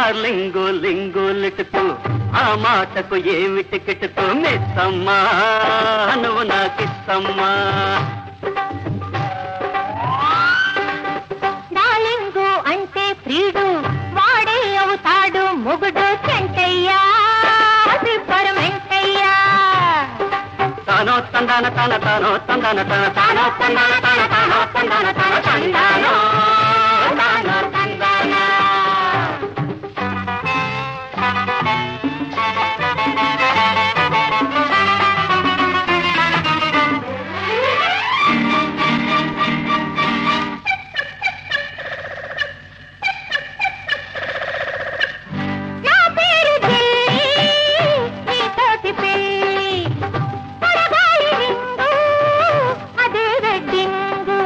darling లింగు లిటుతూ ఆ మాటకు ఏమిటి కిటుతూ మిస్సమ్మా నువ్వు నాకిస్తమ్మా డార్లింగు అంటే ప్రియుడు వాడే అవుతాడు మొగుడు చెంటయ్యా వెంటయ్యా తానో తందాన తన తానో తందాన తన తానో తందాన తన తానో తందాన తన తందానో తానో తందాన నా పేరు ఢిల్లీ నీతోటి పెళ్ళి పొడగాలి రింగు అదే వెడ్డింగు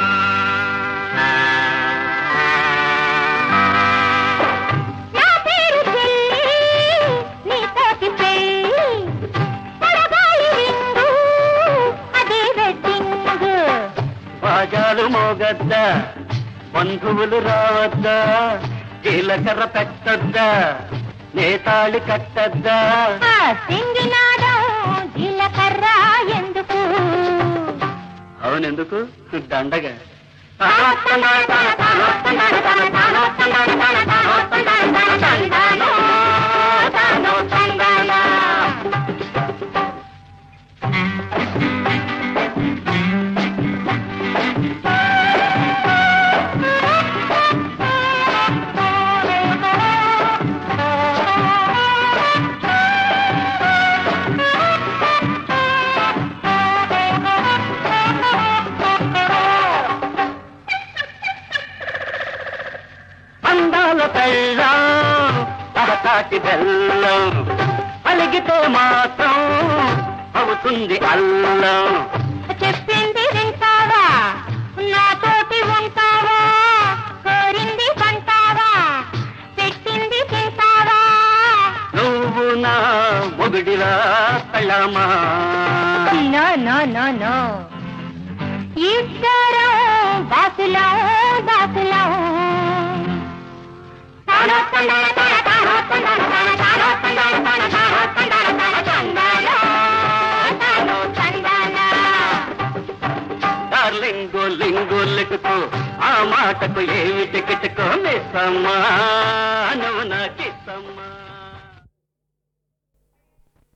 నా పేరు ఢిల్లీ నీతోటి పెళ్ళి పొడగాలి రింగు అదే వెడ్డింగు బాజాలు మోగద్దా బంధువులు రావద్దా జీలకర్ర పెట్టద్దా నేతాళి కట్టద్దా ఆ సింగినాదం జీలకర్ర ఎందుకు అవునెందుకు దండగా అందాల పెళ్ళం తహతాటి బెల్లం అలిగితే మాత్రం అవుతుంది అల్లం చెప్పింది వింటావా నాతోటి ఉంటావా కోరింది పంటావా పెట్టింది తింటావా నువ్వు నా మొగుడిలా పెళ్ళమా నో నో నో నో ఇద్దరం బాసులం బాసులం తానో తందాన తాన తానో తందాన తాన తానో తందాన తాన తానో తందాన తాన తందానో తానో తందాన డార్లింగు లింగు లిక్కుతూ ఆ మాటకు ఏమిటి కిటుకో మిస్సమ్మా నువ్వు నాకిస్తమ్మా